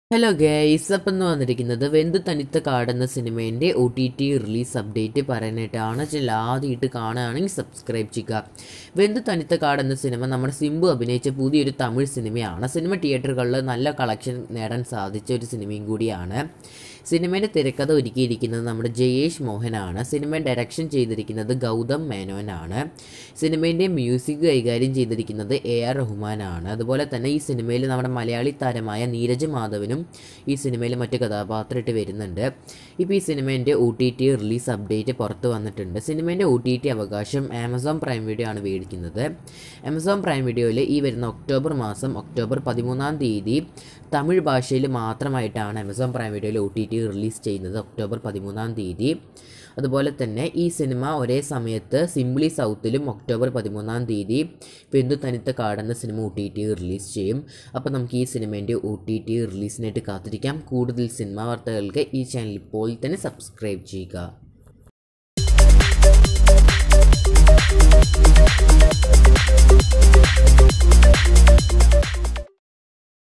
hello guys അപ്പം എന്ന് വന്നിരിക്കുന്നത് വെന്ത് തനിത്ത കാടെന്ന സിനിമേൻ്റെ O T T release update പറയാനായിട്ടാണ് ചില ആദ്യമായിട്ട് കാണുകയാണെങ്കിൽ സബ്സ്ക്രൈബ് ചെയ്യുക വെന്ത് തനിത്ത കാടെന്ന സിനിമ നമ്മുടെ സിംബു അഭിനയിച്ച പുതിയൊരു തമിഴ് സിനിമയാണ് സിനിമ തിയേറ്ററുകളിൽ നല്ല കളക്ഷൻ നേടാൻ സാധിച്ച ഒരു സിനിമയും കൂടിയാണ് സിനിമയുടെ തിരക്കഥ ഒരുക്കിയിരിക്കുന്നത് നമ്മുടെ ജയേഷ് മോഹനാണ് സിനിമ ഡയറക്ഷൻ ചെയ്തിരിക്കുന്നത് ഗൗതം മേനോനാണ് സിനിമേൻ്റെ മ്യൂസിക് കൈകാര്യം ചെയ്തിരിക്കുന്നത് എ ആർ റഹ്മാനാണ് അതുപോലെ തന്നെ ഈ സിനിമയിൽ നമ്മുടെ മലയാളി താരമായ നീരജ് മാധവനും ഈ സിനിമയിൽ മറ്റ് കഥാപാത്രമായിട്ട് വരുന്നുണ്ട് ഇപ്പോൾ ഈ സിനിമേൻ്റെ O T T release update പുറത്ത് വന്നിട്ടുണ്ട് സിനിമേൻ്റെ ഒ ടി ടി അവകാശം ആമസോൺ പ്രൈം വീഡിയോ ആണ് മേടിക്കുന്നത് ആമസോൺ പ്രൈം വീഡിയോയിൽ ഈ വരുന്ന ഒക്ടോബർ മാസം ഒക്ടോബർ പതിമൂന്നാം തീയതി തമിഴ് ഭാഷയിൽ മാത്രമായിട്ടാണ് ആമസോൺ പ്രൈം വീഡിയോയിൽ ഒ ടി ടി റിലീസ് ചെയ്യുന്നത് ഒക്ടോബർ പതിമൂന്നാം തീയതി അതുപോലെ തന്നെ ഈ സിനിമ ഒരേ സമയത്ത് സിംപ്ലി സൗത്തിലും ഒക്ടോബർ പതിമൂന്നാം തീയതി പെന്തു തനിത്ത കാടെന്ന സിനിമ ഒ ടി ടി റിലീസ് ചെയ്യും അപ്പോൾ നമുക്ക് ഈ സിനിമേൻ്റെ ഒ ടി ടി റിലീസിനായിട്ട് കാത്തിരിക്കാം കൂടുതൽ സിനിമാ വാർത്തകൾക്ക് ഈ ചാനൽ ഇപ്പോൾ തന്നെ സബ്സ്ക്രൈബ് ചെയ്യുക